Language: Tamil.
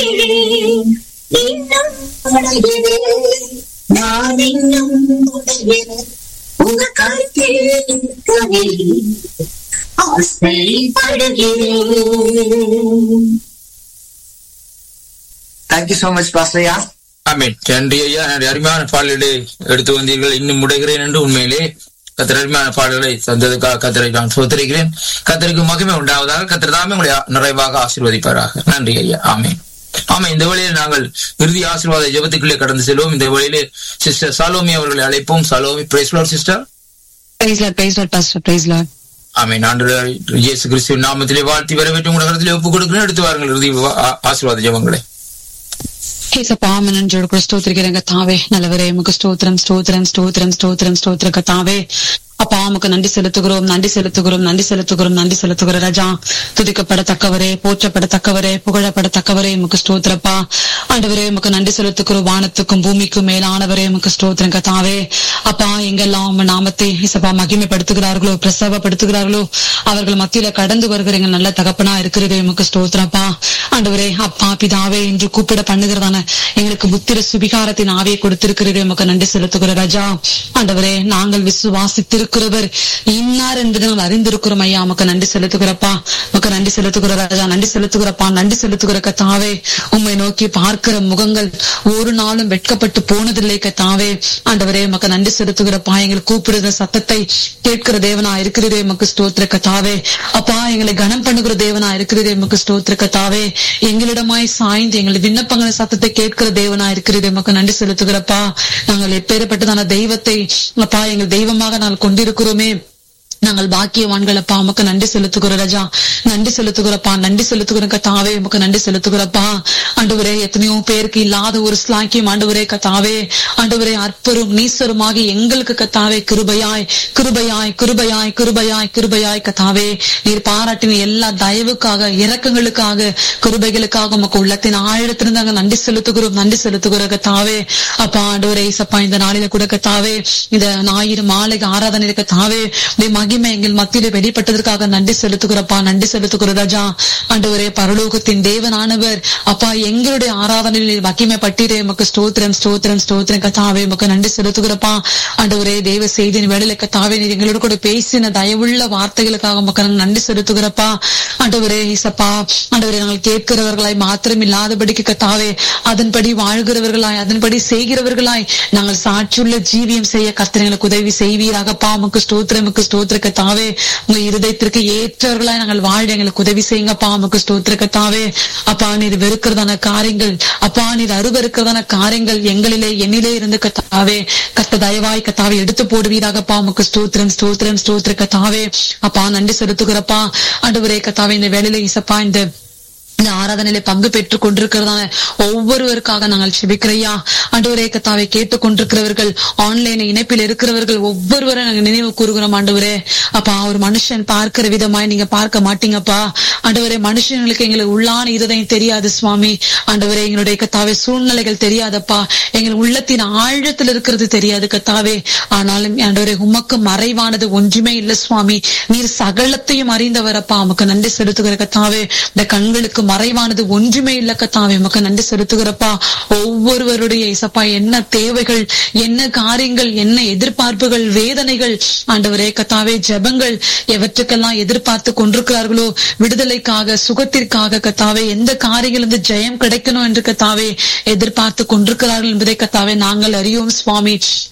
உடைகிறேன் இன்னும் உடைகிறேன் நான் இன்னும் உடைகிறேன் உங்க கருத்தில் இருக்கவே ஆசைப்படுகிறேன் தேங்க்யூ சோ மச் பாஸ்டையா ஆமீன் நன்றி ஐயா நன்றி அருமையான பாடல்களை எடுத்து வந்தீர்கள் இன்னும் முடைகிறேன் என்று உண்மையிலே கத்திர அருமையான பாடல்களை தந்ததுக்காக கத்திரை நான் சோதரிக்கிறேன் கத்தருக்கு மகிமை உண்டாவதாக கத்திர தாமே உங்களை நிறைவாக ஆசீர்வதிப்பாராக நன்றி ஐயா ஆமீன் ஆமா இந்த வழியில் நாங்கள் இறுதி ஆசீர்வாத ஜெபத்துக்குள்ளே கடந்து செல்வோம் இந்த வழியிலே சிஸ்டர் சாலோமி அவர்களை அழைப்போம் Salomi praise sister Praise Lord, praise Lord, Pastor, praise Lord. ஆமீன் ஆண்டு இயேசு கிறிஸ்துவின் நாமத்திலே வாழ்த்தி வரவேற்று உங்கள் கருத்திலே ஒப்புக் கொடுக்கிறேன் எடுத்து வாருங்கள் இறுதி வா- ஆ- ஆசீர்வாத ஜெபங்களை ஏசப்பா மனஞ்சோடு கூட ஸ்தோத்திரிக்கிறேன் கத்தாவே நல்லவரே உமக்கு ஸ்தோத்திரம் ஸ்தோத்திரம் ஸ்தோத்திரம் ஸ்தோத்திரம் ஸ்தோத்திர கத்தாவே அப்பா உமக்கு நன்றி செலுத்துகிறோம் நன்றி செலுத்துகிறோம் நன்றி செலுத்துகிறோம் நன்றி செலுத்துகிறோம் ராஜா துதிக்கப்படத்தக்கவரே போற்றப்படத்தக்கவரே புகழப்படத்தக்கவரே உமக்கு ஸ்தோத்திரப்பா ஆண்டவரே உமக்கு நன்றி செலுத்துகிறோம் வானத்துக்கும் பூமிக்கும் மேலானவரே உமக்கு ஸ்தோத்திரம் கத்தாவே அப்பா எங்கெல்லாம் உங்க நாமத்தை இசப்பா மகிமைப்படுத்துகிறார்களோ பிரசவப்படுத்துகிறார்களோ அவர்கள் மத்தியில கடந்து வருகிற எங்கள் நல்ல தகப்பனா இருக்கிறதே உமக்கு ஸ்தோத்திரப்பா ஆண்டவரே அப்பா பிதாவே என்று கூப்பிட பண்ணுகிறதான எங்களுக்கு புத்திர சுபிகாரத்தின் ஆவியை கொடுத்திருக்கிறதே உமக்கு நன்றி செலுத்துகிற ராஜா ஆண்டவரே நாங்கள் விசுவாசித்திருக்கிறவர் இன்னார் என்பதை நாங்கள் அறிந்திருக்கிறோம் ஐயா உமக்கு நன்றி செலுத்துகிறப்பா உமக்கு நன்றி செலுத்துகிற ராஜா நன்றி செலுத்துகிறப்பா நன்றி செலுத்துகிற கத்தாவே உம்மை நோக்கி பார்க்கிற முகங்கள் ஒரு நாளும் வெட்கப்பட்டு போனதில்லை கத்தாவே ஆண்டவரே உமக்கு நன்றி செலுத்துகிறப்பா எங்களை கூப்பிடுற சத்தத்தை கேட்கிற தேவனா இருக்கிறதே உமக்கு ஸ்தோத்திர கத்தாவே அப்பா எங்களை கனம் பண்ணுகிற தேவனா இருக்கிறதே உமக்கு ஸ்தோத்திர கத்தாவே எங்களிடமாய் சாய்ந்து எங்கள் விண்ணப்பங்களை சத்தத்தை கேட்கிற தேவனா இருக்கிறது உமக்கு நன்றி செலுத்துகிறப்பா நாங்கள் எப்பேற்பட்டதான தெய்வத்தை அப்பா எங்கள் தெய்வமாக நாங்கள் கொண்டிருக்கிறோமே நாங்கள் பாக்கியவான்கள் அப்பா உமக்கு நன்றி செலுத்துகிறோம் ராஜா நன்றி செலுத்துகிறப்பா நன்றி செலுத்துகிறோம் கத்தாவே உமக்கு நன்றி செலுத்துகிறப்பா ஆண்டவரே எத்தனையோ பேருக்கு இல்லாத ஒரு ஸ்லாக்கியம் ஆண்டவரே கத்தாவே ஆண்டவரே அற்பரும் நீசருமாகி எங்களுக்கு கத்தாவே கிருபையாய் கிருபையாய் கிருபையாய் கிருபையாய் கிருபையாய் கத்தாவே நீர் பாராட்டின எல்லா தயவுக்காக இரக்கங்களுக்காக கிருபைகளுக்காக உமக்கு உள்ளத்தின் ஆழத்திலிருந்து நாங்கள் நன்றி செலுத்துகிறோம் நன்றி செலுத்துகிறோம் கத்தாவே அப்பா ஆண்டவரே சப்பா இந்த நாளில கூட கத்தாவே இந்த ஞாயிறு மாலை ஆராதனை கத்தாவே உடைய மகிமை எங்கள் மத்தியில வெளிப்பட்டதற்காக நன்றி செலுத்துகிறப்பா நன்றி செலுத்துகிற ராஜா ஆண்டவரே பரலோகத்தின் தேவனானவர் அப்பா எங்களுடைய ஆராதனையில் மகிமை பட்டிரே உமக்கு ஸ்தோத்திரம் ஸ்தோத்திரம் ஸ்தோத்திரம் கத்தாவே உமக்கு நன்றி செலுத்துகிறப்பா ஆண்டவரே தேவ செய்தியின் வேலையில கத்தாவே நீர் எங்களோட கூட பேசின தயவுள்ள வார்த்தைகளுக்காக உமக்கு நாங்கள் நன்றி செலுத்துகிறப்பா ஆண்டவரே இசப்பா ஆண்டவரே நாங்கள் கேட்கிறவர்களாய் மாத்திரம் இல்லாதபடிக்கு கத்தாவே அதன்படி வாழ்கிறவர்களாய் அதன்படி செய்கிறவர்களாய் நாங்கள் சாட்சியுள்ள ஜீவியம் செய்ய கர்த்தர் எங்களுக்கு உதவி செய்வீராகப்பா உமக்கு ஸ்தோத்திரம் உமக்கு ஸ்தோத்திர கத்தாவே உங்க இருதயத்திற்கு ஏற்றவர்களாய் நாங்கள் வாழ எங்களுக்கு உதவி செய்யுங்கப்பா உமக்கு ஸ்தோத்திர கத்தாவே அப்பா நீர் வெறுக்கிறதான காரியங்கள் அப்பா நீர் அருவருக்கிறதான காரியங்கள் எங்களிலே என்னிலே இருந்து கத்தாவே கத்த தயவாய் கத்தாவை எடுத்து போடுவீராகப்பா உமக்கு ஸ்தோத்திரம் ஸ்தோத்திரம் ஸ்தோத்திர கத்தாவே அப்பா நன்றி செலுத்துகிறப்பா ஆண்டவரே கத்தாவே இந்த வேலையில இசப்பா இந்த இந்த ஆராதனையில பங்கு பெற்றுக் கொண்டிருக்கிறதான ஒவ்வொருவருக்காக நாங்கள் செபிக்கிறையா ஆண்டவரே கத்தாவை கேட்டுக் கொண்டிருக்கிறவர்கள் ஆன்லைன் இணைப்பில் இருக்கிறவர்கள் ஒவ்வொருவரை நாங்கள் நினைவு கூறுகிறோம் ஆண்டவரே அப்பா ஒரு மனுஷன் பார்க்கிற விதமாய் நீங்க பார்க்க மாட்டீங்கப்பா ஆண்டவரே மனுஷங்களுக்கு எங்களுக்கு உள்ளான இருதயம் தெரியாது சுவாமி ஆண்டவரே எங்களுடைய கத்தாவே சூழ்நிலைகள் தெரியாதப்பா எங்கள் உள்ளத்தின் ஆழத்தில் இருக்கிறது தெரியாது கத்தாவே ஆனாலும் ஆண்டவரே உமக்கு மறைவானது ஒன்றுமே இல்லை சுவாமி நீர் சகலத்தையும் அறிந்தவரப்பா உமக்கு நன்றி செலுத்துகிற கத்தாவே இந்த கண்களுக்கு மறைவானது ஒன்றுமே இல்ல கத்தாவே உமக்கு நன்றி செலுத்துகிறப்பா ஒவ்வொருவருடைய இசப்பா என்ன தேவைகள் என்ன காரியங்கள் என்ன எதிர்பார்ப்புகள் வேதனைகள் ஆண்டவரே கத்தாவே ஜெபங்கள் எவற்றுக்கெல்லாம் எதிர்பார்த்து கொண்டிருக்கிறார்களோ விடுதலைக்காக சுகத்திற்காக கத்தாவே எந்த காரியங்களிலிருந்து ஜெயம் கிடைக்கணும் என்று கத்தாவே எதிர்பார்த்து கொண்டிருக்கிறார்கள் என்பதை கத்தாவே நாங்கள் அறியோம் சுவாமி